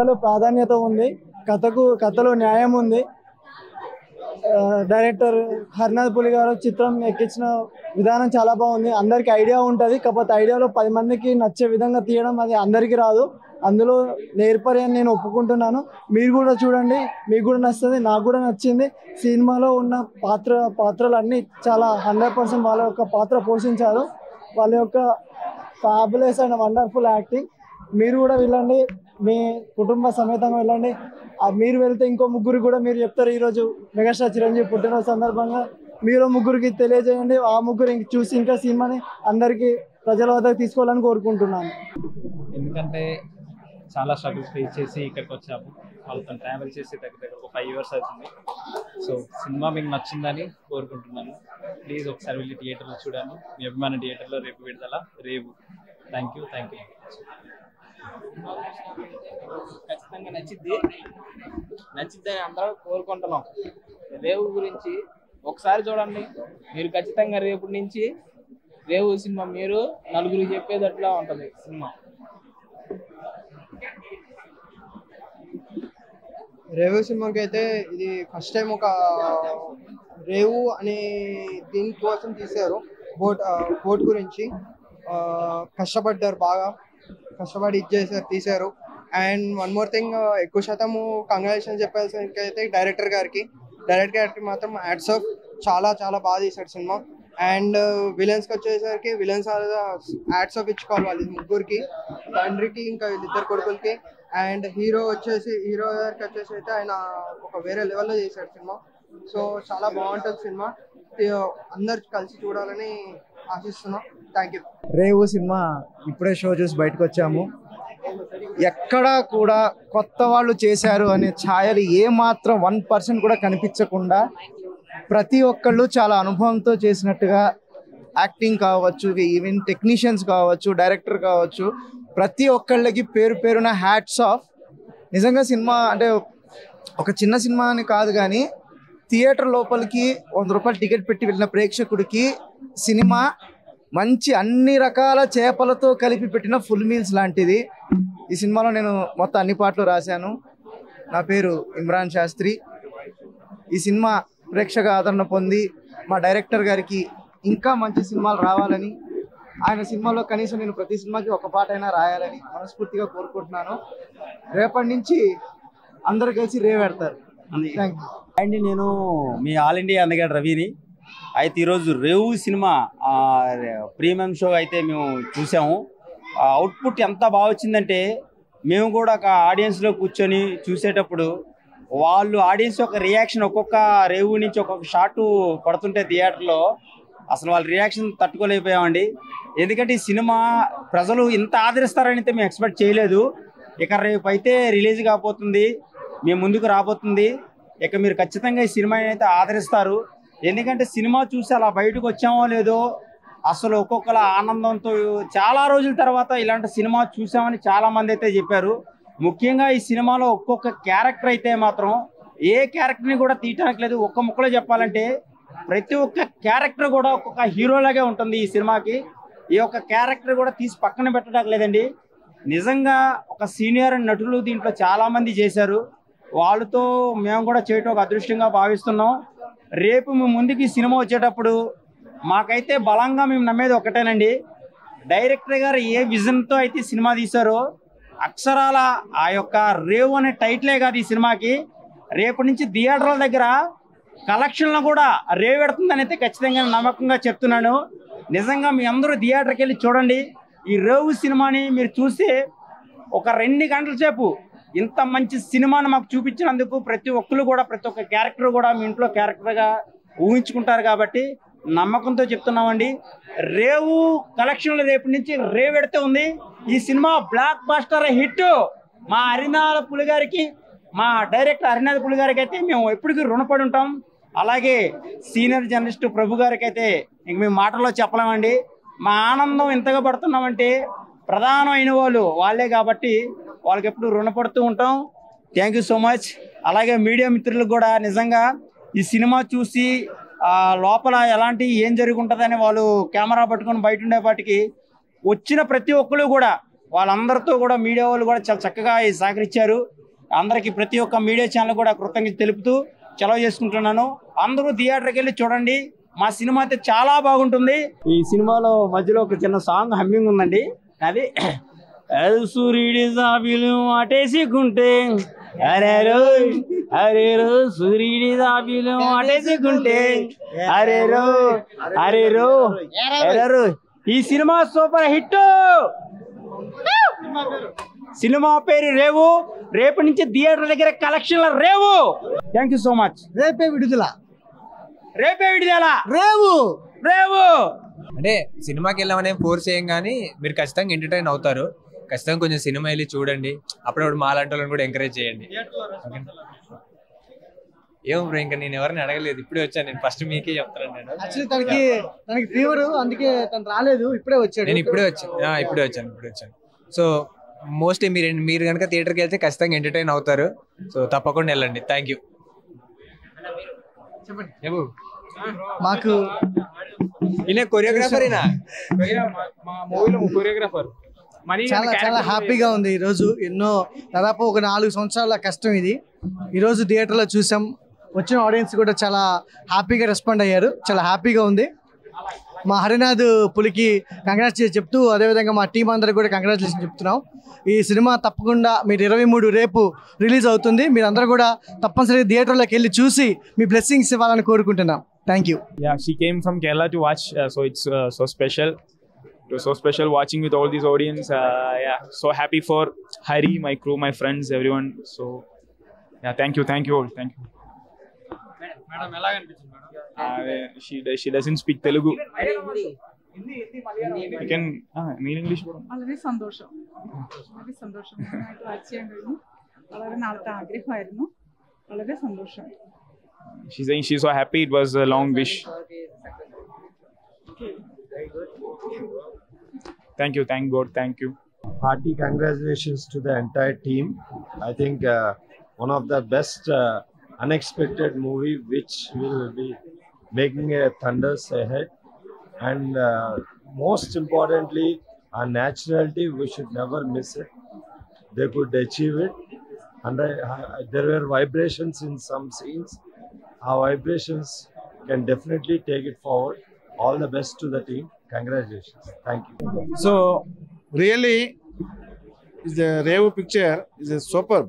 కథలో ప్రాధాన్యత ఉంది కథకు కథలో న్యాయం ఉంది ఆ, డైరెక్టర్ హర్నాథ్ పులి గారు చిత్రం ఎక్కించిన విధానం చాలా బాగుంది అందరికి ఐడియా ఉంటుంది కాకపోతే ఐడియాలో పది మందికి నచ్చే విధంగా తీయడం అది అందరికీ రాదు అందులో నేర్పరి అని నేను ఒప్పుకుంటున్నాను మీరు కూడా చూడండి మీకు కూడా నచ్చుతుంది నాకు కూడా నచ్చింది సినిమాలో ఉన్న పాత్ర పాత్రలు అన్నీ చాలా హండ్రెడ్ పర్సెంట్ వాళ్ళ యొక్క పాత్ర పోషించారు వాళ్ళ యొక్క ఫ్యాబులెస్ అండ్ వండర్ఫుల్ యాక్టింగ్ మీరు కూడా వెళ్ళండి మీ కుటుంబ సమేతంగా వెళ్ళండి ఆ మీరు వెళ్తే ఇంకో ముగ్గురు కూడా మీరు చెప్తారు ఈరోజు మెగాస్టార్ చిరంజీవి పుట్టినరోజు సందర్భంగా మీరు ముగ్గురికి తెలియజేయండి ఆ ముగ్గురు ఇంక చూసి ఇంకా సినిమాని అందరికీ ప్రజల వద్దకు తీసుకోవాలని కోరుకుంటున్నాను ఎందుకంటే చాలా స్ట్రగుల్ ఫేస్ చేసి ఇక్కడికి వచ్చాము వాళ్ళతో ట్రావెల్ చేసి దగ్గర దగ్గర ఒక ఫైవ్ ఇయర్స్ అవుతుంది సో సినిమా మీకు నచ్చిందని కోరుకుంటున్నాను ప్లీజ్ ఒకసారి వెళ్ళి థియేటర్లో చూడండి మీ అభిమాన థియేటర్లో రేపు విడుదల రేపు థ్యాంక్ యూ థ్యాంక్ యూ ఖచ్చితంగా నచ్చిద్ది నచ్చిద్దని అందరూ కోరుకుంటున్నాం రేవు గురించి ఒకసారి చూడండి మీరు ఖచ్చితంగా రేపు నుంచి రేవు సినిమా మీరు నలుగురికి చెప్పేటట్లా ఉంటది సినిమా రేవు సినిమాకి అయితే ఇది ఫస్ట్ టైం ఒక రేవు అనే దీని కోసం తీశారు బోట్ ఆ, బోట్ గురించి ఆ, కష్టపడ్డారు బాగా కష్టపడి ఇచ్చేసారు తీశారు అండ్ వన్ మోర్ థింగ్ ఎక్కువ శాతము కంగ్రాచులేషన్ చెప్పాల్సిన అయితే డైరెక్టర్ గారికి డైరెక్టర్ గారికి మాత్రం యాడ్స్ ఆఫ్ చాలా చాలా బాగా తీశాడు సినిమా అండ్ విలన్స్కి వచ్చేసరికి విలన్స్ యాడ్స్ ఆఫ్ ఇచ్చుకోవాలి వాళ్ళు ముగ్గురికి తండ్రికి ఇంకా వీళ్ళిద్దరు కొడుకులకి అండ్ హీరో వచ్చేసి హీరో గారికి వచ్చేసి అయితే ఆయన ఒక వేరే లెవెల్లో చేశాడు సినిమా సో చాలా బాగుంటుంది సినిమా అందరు కలిసి చూడాలని ఆశిస్తున్నాం థ్యాంక్ యూ రేవు సినిమా ఇప్పుడే షో చూసి బయటకు వచ్చాము ఎక్కడా కూడా కొత్త వాళ్ళు చేశారు అనే ఛాయలు ఏ మాత్రం వన్ పర్సెంట్ కూడా కనిపించకుండా ప్రతి ఒక్కళ్ళు చాలా అనుభవంతో చేసినట్టుగా యాక్టింగ్ కావచ్చు ఈవెన్ టెక్నీషియన్స్ కావచ్చు డైరెక్టర్ కావచ్చు ప్రతి ఒక్కళ్ళకి పేరు పేరున హ్యాట్స్ ఆఫ్ నిజంగా సినిమా అంటే ఒక చిన్న సినిమా అని కాదు కానీ థియేటర్ లోపలికి వంద రూపాయలు టికెట్ పెట్టి వెళ్ళిన ప్రేక్షకుడికి సినిమా మంచి అన్ని రకాల చేపలతో కలిపి పెట్టిన ఫుల్ మీల్స్ లాంటిది ఈ సినిమాలో నేను మొత్తం అన్ని పాటలు రాశాను నా పేరు ఇమ్రాన్ శాస్త్రి ఈ సినిమా ప్రేక్షక ఆదరణ పొంది మా డైరెక్టర్ గారికి ఇంకా మంచి సినిమాలు రావాలని ఆయన సినిమాలో కనీసం నేను ప్రతి సినిమాకి ఒక పాట అయినా రాయాలని మనస్ఫూర్తిగా కోరుకుంటున్నాను రేపటి నుంచి అందరు కలిసి రేవెడతారు థ్యాంక్ యూ అండి నేను మీ ఆల్ ఇండియా అందగాడు రవిని అయితే ఈరోజు రేవు సినిమా ఆ, ప్రీమియం షో అయితే మేము చూసాము ఆ అవుట్పుట్ ఎంత బాగా వచ్చిందంటే మేము కూడా ఒక ఆడియన్స్లో కూర్చొని చూసేటప్పుడు వాళ్ళు ఆడియన్స్ యొక్క రియాక్షన్ ఒక్కొక్క రేవు నుంచి ఒక్కొక్క షాట్ పడుతుంటే థియేటర్లో అసలు వాళ్ళ రియాక్షన్ తట్టుకోలేకపోయామండి ఎందుకంటే ఈ సినిమా ప్రజలు ఇంత ఆదరిస్తారని అయితే మేము ఎక్స్పెక్ట్ చేయలేదు ఇక రేపు అయితే రిలీజ్ కాబోతుంది మేము ముందుకు రాబోతుంది ఇక మీరు ఖచ్చితంగా ఈ సినిమాని అయితే ఆదరిస్తారు ఎందుకంటే సినిమా చూసి అలా బయటకు వచ్చామో లేదో అసలు ఒక్కొక్కల ఆనందంతో చాలా రోజుల తర్వాత ఇలాంటి సినిమా చూసామని చాలా మంది అయితే చెప్పారు ముఖ్యంగా ఈ సినిమాలో ఒక్కొక్క క్యారెక్టర్ అయితే మాత్రం ఏ క్యారెక్టర్ని కూడా తీయటానికి లేదు ఒక్క ముక్కలో చెప్పాలంటే ప్రతి ఒక్క క్యారెక్టర్ కూడా ఒక్కొక్క హీరోలాగే ఉంటుంది ఈ సినిమాకి ఈ ఒక్క క్యారెక్టర్ కూడా తీసి పక్కన పెట్టడానికి లేదండి నిజంగా ఒక సీనియర్ నటులు దీంట్లో చాలా మంది చేశారు వాళ్ళతో మేము కూడా చేయటం ఒక అదృష్టంగా భావిస్తున్నాం రేపు మేము ముందుకి ఈ సినిమా వచ్చేటప్పుడు మాకైతే బలంగా మేము నమ్మేది ఒకటేనండి డైరెక్టర్ గారు ఏ విజన్తో అయితే ఈ సినిమా తీశారో అక్షరాల ఆ యొక్క రేవు అనే టైటిలే కాదు ఈ సినిమాకి రేపు నుంచి థియేటర్ల దగ్గర కలెక్షన్లు కూడా రేవెడుతుందని అయితే ఖచ్చితంగా నమ్మకంగా చెప్తున్నాను నిజంగా మీ అందరూ థియేటర్కి వెళ్ళి చూడండి ఈ రేవు సినిమాని మీరు చూసి ఒక రెండు గంటల సేపు ఇంత మంచి సినిమాను మాకు చూపించినందుకు ప్రతి ఒక్కరు కూడా ప్రతి ఒక్క క్యారెక్టర్ కూడా మీ ఇంట్లో క్యారెక్టర్గా ఊహించుకుంటారు కాబట్టి నమ్మకంతో చెప్తున్నామండి రేవు కలెక్షన్లు రేపు నుంచి రేవెడితే ఉంది ఈ సినిమా బ్లాక్ బాస్టర్ హిట్ మా హరినాథ పులి గారికి మా డైరెక్టర్ హరినాథ పులి గారికి అయితే మేము ఎప్పటికీ రుణపడి ఉంటాం అలాగే సీనియర్ జర్నలిస్ట్ ప్రభు గారికి అయితే ఇంక మేము మాటల్లో చెప్పలేమండి మా ఆనందం ఎంతగా పడుతున్నామంటే ప్రధానమైన వాళ్ళు వాళ్ళే కాబట్టి వాళ్ళకి ఎప్పుడు రుణపడుతూ ఉంటాం థ్యాంక్ యూ సో మచ్ అలాగే మీడియా మిత్రులకు కూడా నిజంగా ఈ సినిమా చూసి ఆ లోపల ఎలాంటి ఏం జరుగుంటుందని వాళ్ళు కెమెరా పట్టుకొని బయట ఉండేపాటికి వచ్చిన ప్రతి ఒక్కరు కూడా వాళ్ళందరితో కూడా మీడియా వాళ్ళు కూడా చాలా చక్కగా ఈ సహకరించారు అందరికీ ప్రతి ఒక్క మీడియా ఛానల్ కూడా కృతజ్ఞత తెలుపుతూ సెలవు చేసుకుంటున్నాను అందరూ థియేటర్కి వెళ్ళి చూడండి మా సినిమా అయితే చాలా బాగుంటుంది ఈ సినిమాలో మధ్యలో ఒక చిన్న సాంగ్ హమ్మింగ్ ఉందండి అది సూర్యుడి జాబిలు అటేసుకుంటే అరే రో అరే రో సూర్యుడి జాబిలు అటేసుకుంటే అరే రో అరే రో అరే రో ఈ సినిమా సూపర్ హిట్ సినిమా పేరు రేవు రేపు నుంచి థియేటర్ దగ్గర కలెక్షన్ల Revu thank you so much రేపే విడుదల రేపే విడుదల రేవు రేవు అంటే సినిమాకి వెళ్ళామనే ఫోర్స్ చేయం కానీ మీరు ఖచ్చితంగా ఎంటర్టైన్ అవుతారు ఖచ్చితంగా కొంచెం సినిమా వెళ్ళి చూడండి అప్పుడప్పుడు మాలాంటి వాళ్ళని కూడా ఎంకరేజ్ చేయండి ఏం బ్రో ఇంకా నేను ఎవరిని అడగలేదు ఇప్పుడే వచ్చాను నేను ఫస్ట్ మీకే చెప్తాను నేను యాక్చువల్లీ తనకి తనకి ఫీవర్ అందుకే తను రాలేదు ఇప్పుడే వచ్చాడు నేను ఇప్పుడే వచ్చాను ఆ, ఇప్పుడే వచ్చాను ఇప్పుడే వచ్చాను సో మోస్ట్లీ మీరు మీరు కనుక థియేటర్కి వెళ్తే ఖచ్చితంగా ఎంటర్టైన్ అవుతారు సో తప్పకుండా వెళ్ళండి థ్యాంక్ యూ చెప్పు మాకు ఈయన కొరియోగ్రాఫర్ మా మూవీలో కొరియోగ్రాఫర్ మనీ చాలా చాలా హ్యాపీగా ఉంది ఈ రోజు ఎన్నో దాదాపు ఒక నాలుగు సంవత్సరాల కష్టం ఇది ఈ రోజు థియేటర్లో చూసాం వచ్చిన ఆడియన్స్ కూడా చాలా హ్యాపీగా రెస్పాండ్ అయ్యారు చాలా హ్యాపీగా ఉంది మా హరినాథ్ పులికి కంగ్రాచులేషన్ చెప్తూ అదేవిధంగా మా టీం అందరికి కూడా కంగ్రాచులేషన్ చెప్తున్నాం ఈ సినిమా తప్పకుండా మీరు ఇరవై మూడు రేపు రిలీజ్ అవుతుంది మీరందరూ కూడా తప్పనిసరిగా థియేటర్లోకి వెళ్ళి చూసి మీ బ్లెస్సింగ్స్ ఇవ్వాలని కోరుకుంటున్నాం thank you Yeah, she came from Kerala to watch, uh, so it's uh, so special. It was so special watching with all these audience. Uh, yeah, so happy for Hari, my crew, my friends, everyone. So, yeah, thank you, thank you all, thank you. Madam ఎలా అనిపించింది madam Uh, she does- she doesn't speak Telugu. You can uh, mean English. bro? വളരെ സന്തോഷം വളരെ സന്തോഷം നന്നായിട്ട് watch ചെയ്യാൻ കഴിഞ്ഞു വളരെ നാളത്തെ ആഗ്രഹമായിരുന്നു വളരെ സന്തോഷം She's saying she's so happy. It was a long wish. Thank you, thank God, thank you. hearty congratulations to the entire team. I think uh, one of the best uh, unexpected movie which will be making a thunders ahead. And uh, most importantly, our naturality, we should never miss it. They could achieve it. And I, I, there were vibrations in some scenes. Our vibrations can definitely take it forward. All the best to the team. Congratulations. Thank you. So, really, is the Revu picture is super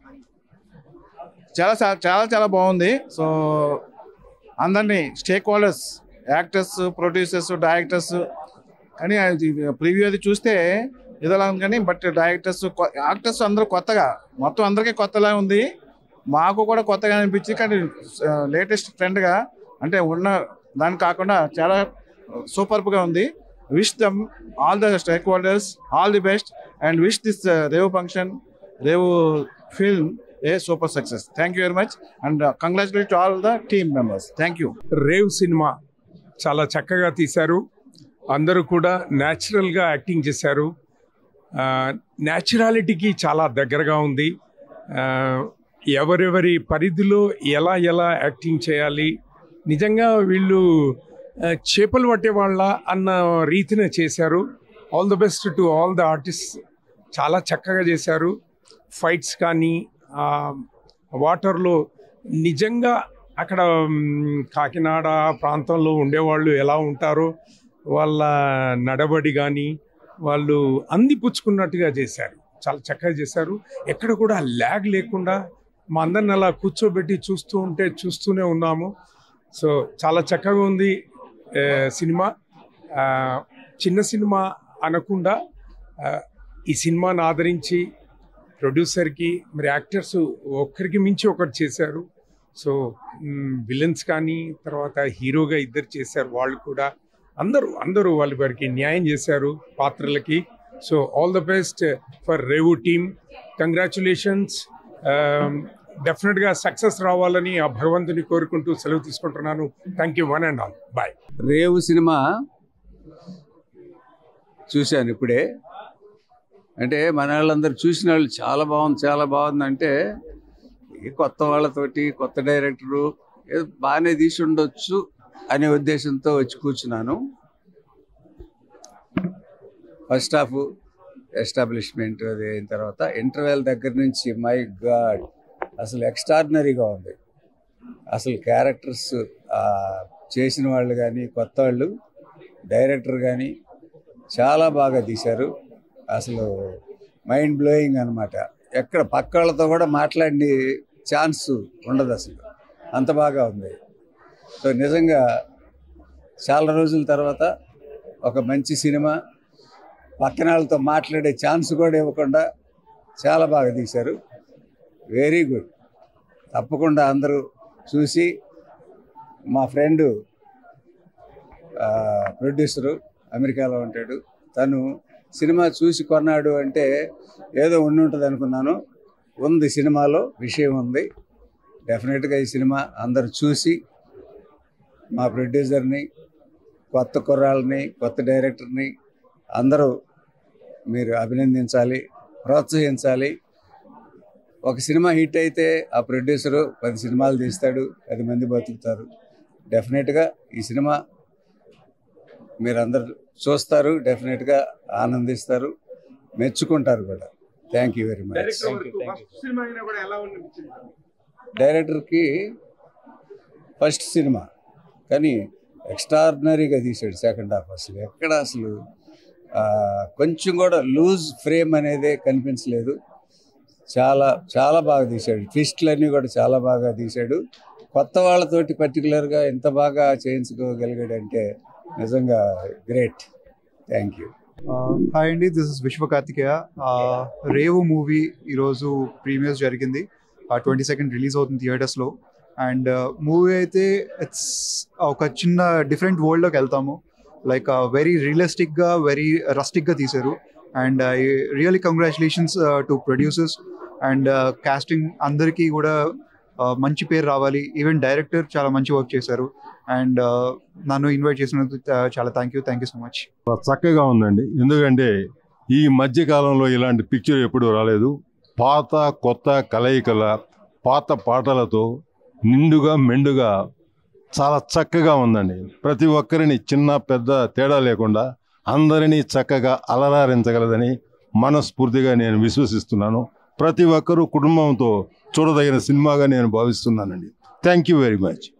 చాలా చా- చాలా చాలా బాగుంది so అందరినీ stakeholders actors producers directors కానీ preview అది చూస్తే ఇదిలా ఉంది కానీ బట్ డైరెక్టర్స్ యాక్టర్స్ అందరూ కొత్తగా మొత్తం అందరికీ కొత్తలా ఉంది మాకు కూడా కొత్తగా అనిపించింది కానీ లేటెస్ట్ ట్రెండ్గా అంటే ఉన్న దాని కాకుండా చాలా సూపర్గా ఉంది wish them all the stakeholders all the best and wish this Revu function Revu film a super success thank you very much and congratulate to all the team members thank you Revu cinema చాలా చక్కగా తీశారు అందరూ కూడా న్యాచురల్గా acting చేశారు న్యాచురాలిటీకి చాలా దగ్గరగా ఉంది ఆ, ఎవరెవరి పరిధిలో ఎలా ఎలా యాక్టింగ్ చేయాలి నిజంగా వీళ్ళు ఆ, చేపలు పట్టే వాళ్ళ అన్న రీతిన చేశారు all the best to all the artist చాలా చక్కగా చేశారు ఫైట్స్ కానీ ఆ, వాటర్లో నిజంగా అక్కడ మ్, కాకినాడ ప్రాంతంలో ఉండేవాళ్ళు ఎలా ఉంటారో వాళ్ళ నడవడి కానీ వాళ్ళు అందిపుచ్చుకున్నట్టుగా చేశారు చాలా చక్కగా చేశారు ఎక్కడ కూడా ల్యాగ్ లేకుండా మా అందరిని అలా కూర్చోబెట్టి చూస్తూ ఉంటే చూస్తూనే ఉన్నాము సో చాలా చక్కగా ఉంది ఏ, సినిమా ఆ, చిన్న సినిమా అనకుండా ఆ, ఈ సినిమాను ఆదరించి ప్రొడ్యూసర్కి మరి యాక్టర్స్ ఒక్కరికి మించి ఒకరు చేశారు సో విలన్స్ కానీ తర్వాత హీరోగా ఇద్దరు చేశారు వాళ్ళు కూడా అందరూ అందరూ వాళ్ళ వారికి న్యాయం చేశారు పాత్రలకి so all the best for Revu team congratulations డెఫినెట్గా సక్సెస్ రావాలని ఆ భగవంతుని కోరుకుంటూ సెలవు తీసుకుంటున్నాను thank you one and all bye Revu cinema చూశాను ఇప్పుడే అంటే మన వాళ్ళందరూ చూసిన వాళ్ళు చాలా బాగుంది చాలా బాగుంది అంటే ఈ కొత్త వాళ్ళతోటి కొత్త డైరెక్టరు ఏదో బాగానే తీసి ఉండొచ్చు అనే ఉద్దేశంతో వచ్చి కూర్చున్నాను ఫస్ట్ హాఫ్ ఎస్టాబ్లిష్మెంట్ అది అయిన తర్వాత ఇంటర్వెల్ దగ్గర నుంచి మై గాడ్ అసలు ఎక్స్ట్రాడినరీగా ఉంది అసలు క్యారెక్టర్స్ చేసిన వాళ్ళు కానీ కొత్త వాళ్ళు డైరెక్టర్ కానీ చాలా బాగా తీశారు అసలు మైండ్ బ్లోయింగ్ అనమాట ఎక్కడ పక్క వాళ్ళతో కూడా మాట్లాడి ఛాన్స్ ఉండదు అసలు అంత బాగా ఉంది సో నిజంగా చాలా రోజుల తర్వాత ఒక మంచి సినిమా పక్కన వాళ్ళతో మాట్లాడే ఛాన్స్ కూడా ఇవ్వకుండా చాలా బాగా తీశారు వెరీ గుడ్ తప్పకుండా అందరూ చూసి మా ఫ్రెండు ప్రొడ్యూసరు అమెరికాలో ఉంటాడు తను సినిమా చూసి కొన్నాడు అంటే ఏదో ఉండి ఉంటుంది అనుకున్నాను ఉంది సినిమాలో విషయం ఉంది డెఫినెట్గా ఈ సినిమా అందరు చూసి మా ప్రొడ్యూసర్ని కొత్త కుర్రాళ్ళని కొత్త డైరెక్టర్ని అందరూ మీరు అభినందించాలి ప్రోత్సహించాలి ఒక సినిమా హిట్ అయితే ఆ ప్రొడ్యూసరు పది సినిమాలు తీస్తాడు పది మంది బతుకుతారు డెఫినెట్గా ఈ సినిమా మీరందరూ చూస్తారు డెఫినెట్గా ఆనందిస్తారు మెచ్చుకుంటారు కూడా thank you very much cinema అయినా కూడా ఎలా ఉంది డైరెక్టర్కి ఫస్ట్ సినిమా కానీ ఎక్స్ట్రాడినరీగా తీసాడు సెకండ్ హాఫ్ అసలు ఎక్కడ అసలు ఆ, కొంచెం కూడా లూజ్ ఫ్రేమ్ అనేదే కనిపించలేదు చాలా చాలా బాగా తీశాడు ట్విస్ట్లన్నీ కూడా చాలా బాగా తీశాడు కొత్త వాళ్ళతోటి పర్టికులర్గా ఎంత బాగా చేయించుకోగలిగాడంటే నిజంగా గ్రేట్ థ్యాంక్ యూ హాయ్ అండి this is Vishwa Karthikeya Revu movie ఈరోజు ప్రీమియర్స్ జరిగింది ట్వంటీ సెకండ్ రిలీజ్ అవుతుంది థియేటర్స్లో అండ్ మూవీ అయితే ఇట్స్ ఒక చిన్న డిఫరెంట్ వరల్డ్లోకి వెళ్తాము లైక్ వెరీ రియలిస్టిక్గా వెరీ రస్టిక్గా తీశారు and I really congratulations to producers and casting అందరికీ కూడా uh, మంచి పేరు రావాలి ఈవెన్ డైరెక్టర్ చాలా మంచి వర్క్ చేశారు అండ్ నన్ను ఇన్వైట్ చేసినందుకు uh, చాలా thank you thank you so much చక్కగా ఉందండి ఎందుకంటే ఈ మధ్య కాలంలో ఇలాంటి పిక్చర్ ఎప్పుడూ రాలేదు పాత కొత్త కలయికల పాత పాటలతో నిండుగా మెండుగా చాలా చక్కగా ఉందండి ప్రతి ఒక్కరిని చిన్న పెద్ద తేడా లేకుండా అందరినీ చక్కగా అలరారించగలదని మనస్ఫూర్తిగా నేను విశ్వసిస్తున్నాను ప్రతి ఒక్కరూ కుటుంబంతో చూడదగిన సినిమాగా నేను భావిస్తున్నానండి థ్యాంక్ యూ వెరీ మచ్